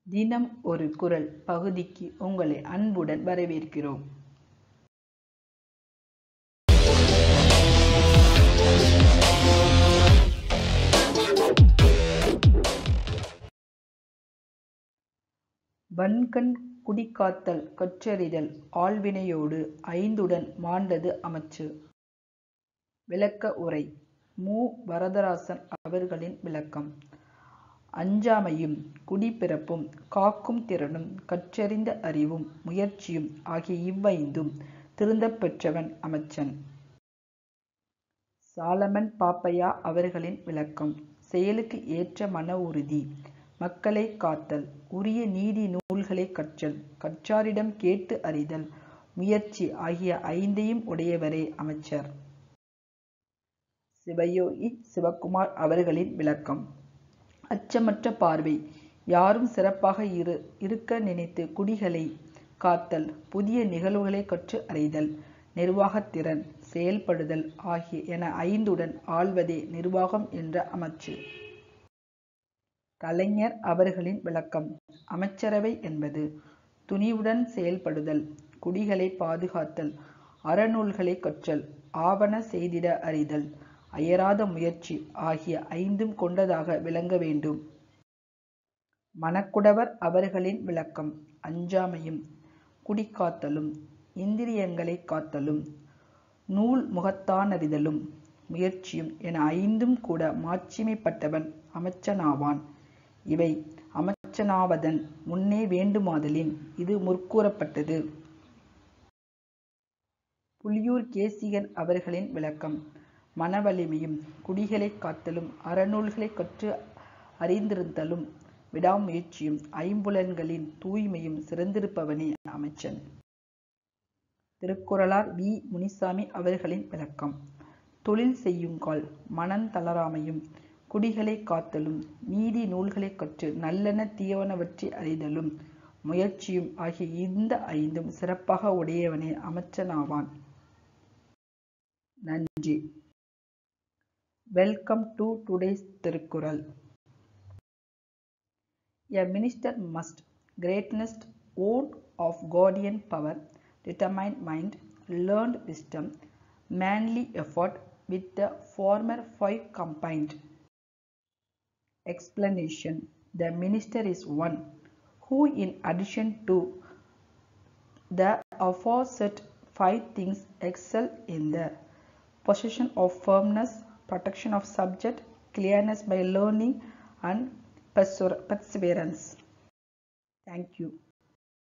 தினம் ஒரு குறள் பகுதிக்கு உங்களை அன்புடன் வரவேற்கிறோம் வன்கண் குடிகாத்தல் கற்றறிதல் ஆள்வினையோடு ஐந்துடன் மாண்டது அமைச்சு விளக்க உரை மு வரதராசன் அவர்களின் விளக்கம் அஞ்சாமையும் குடிப்பிறப்பும் காக்கும் திறனும் கற்றறிந்த அறிவும் முயற்சியும் ஆகிய இவ்வைந்தும் திருந்தப் பெற்றவன் அமைச்சன் சாலமன் பாப்பையா அவர்களின் விளக்கம் செயலுக்கு ஏற்ற மன உறுதி மக்களை காத்தல் உரிய நீதி நூல்களை கற்றல் கற்றாரிடம் கேட்டு அறிதல் முயற்சி ஆகிய ஐந்தையும் உடையவரே அமைச்சர் சிவயோகி சிவகுமார் அவர்களின் விளக்கம் அச்சமற்ற பார்வை யாரும் சிறப்பாக இரு இருக்க நினைத்து குடிகளை காத்தல் புதிய நிகழ்வுகளை கற்று அறிதல் நிர்வாகத்திறன் செயல்படுதல் ஆகிய என ஐந்துடன் ஆள்வதே நிர்வாகம் என்ற அமைச்சு கலைஞர் அவர்களின் விளக்கம் அமைச்சரவை என்பது துணிவுடன் செயல்படுதல் குடிகளை பாதுகாத்தல் அறநூல்களை கற்றல் ஆவண செய்திட அறிதல் அயராத முயற்சி ஆகிய ஐந்தும் கொண்டதாக விளங்க வேண்டும் மணக்குடவர் அவர்களின் விளக்கம் அஞ்சாமையும் குடிக்காத்தலும் இந்திரியங்களை காத்தலும் நூல் முகத்தானறிதலும் முயற்சியும் என ஐந்தும் கூட மாட்சிமைப்பட்டவன் அமைச்சனாவான் இவை அமைச்சனாவதன் முன்னே வேண்டுமாதலின் இது முற்கூறப்பட்டது புலியூர் கேசிகன் அவர்களின் விளக்கம் மனவலிமையும் குடிகளை காத்தலும் அறநூல்களை கற்று அறிந்திருத்தலும் விடாமுயற்சியும் ஐம்புலன்களின் தூய்மையும் சிறந்திருப்பவனே அமைச்சன் திருக்குறளார் வி முனிசாமி அவர்களின் விளக்கம் தொழில் செய்யுங்கால் மனம் தளராமையும் குடிகளை காத்தலும் நீதி நூல்களை கற்று நல்லன தீவனவற்றை அறிதலும் முயற்சியும் ஆகிய இந்த ஐந்தும் சிறப்பாக உடையவனே அமைச்சனாவான் நன்றி welcome to today's Thirukkural A minister must greatness own of guardian power, determined mind, learned wisdom, manly effort with the former five combined. Explanation The minister is one who, in addition to the aforesaid five things, excel in the possession of firmness, protection of subject, clearness by learning, and perseverance. Thank you.